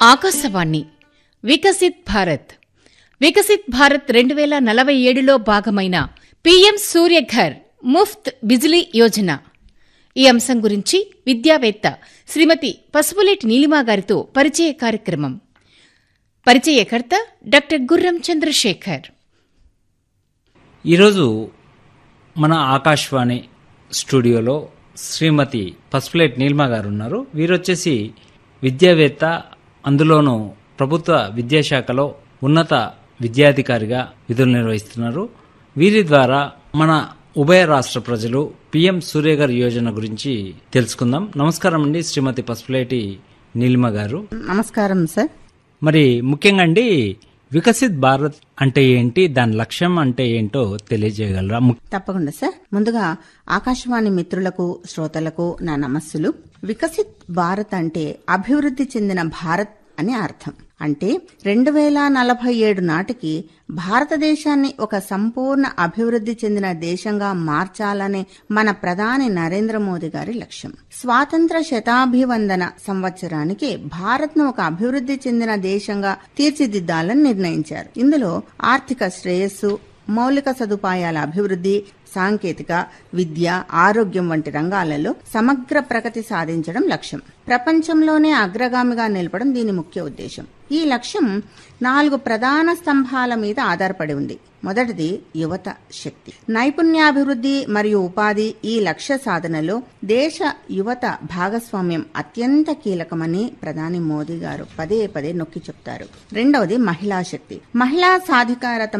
ఆకాశవాణి వికసిత్ భారత్ వికసిత్ భారత్ రెండు వేల నలభై ఏడులో భాగమైన పీఎం సూర్యఘర్ ముఫ్త్ బిజిలీ యోజన ఈ అంశం గురించి విద్యావేత్త శ్రీమతి పసుపులేటి నీలిమా గారితో పరిచయ కార్యక్రమం పరిచయకర్త డాక్టర్ గుర్రం చంద్రశేఖర్ ఈరోజు మన ఆకాశవాణి స్టూడియోలో శ్రీమతి పసుపులేటి నీల్మ గారు ఉన్నారు వీరొచ్చేసి విద్యావేత్త అందులోనూ ప్రభుత్వ విద్యాశాఖలో ఉన్నత విద్యాధికారిగా విధులు నిర్వహిస్తున్నారు వీరి ద్వారా మన ఉభయ రాష్ట్ర ప్రజలు పిఎం సూర్యగర్ యోజన గురించి తెలుసుకుందాం నమస్కారం అండి శ్రీమతి పసుపులేటి నీలిమ గారు నమస్కారం సార్ మరి ముఖ్యంగా అండి వికసిత్ భారత్ అంటే ఏంటి దాని లక్ష్యం అంటే ఏంటో తెలియజేయగలరా ము- తప్పకుండా సార్ ముందుగా ఆకాశవాణి మిత్రులకు శ్రోతలకు నా నమస్సులు వికసిత్ భారత్ అంటే అభివృద్ధి చెందిన భారత్ అని అర్థం అంటే రెండు వేల నలభై ఏడు నాటికి భారతదేశాన్ని ఒక సంపూర్ణ అభివృద్ధి చెందిన దేశంగా మార్చాలనే మన ప్రధాని నరేంద్ర మోదీ గారి లక్ష్యం స్వాతంత్ర శతాభివందన సంవత్సరానికి భారత్ను ఒక అభివృద్ధి చెందిన దేశంగా తీర్చిదిద్దాలని నిర్ణయించారు ఇందులో ఆర్థిక శ్రేయస్సు మౌలిక సదుపాయాల అభివృద్ధి సాంకేతిక విద్య ఆరోగ్యం వంటి రంగాలలో సమగ్ర ప్రగతి సాధించడం లక్ష్యం ప్రపంచంలోనే అగ్రగామిగా నిలపడం దీని ముఖ్య ఉద్దేశం ఈ లక్ష్యం నాలుగు ప్రధాన స్తంభాల మీద ఆధారపడి ఉంది మొదటిది యువత శక్తి నైపుణ్యాభివృద్ధి మరియు ఉపాధి ఈ లక్ష్య సాధనలో దేశ యువత భాగస్వామ్యం అత్యంత కీలకమని ప్రధాని మోదీ గారు పదే పదే నొక్కి చెప్తారు రెండవది మహిళా శక్తి మహిళా సాధికారత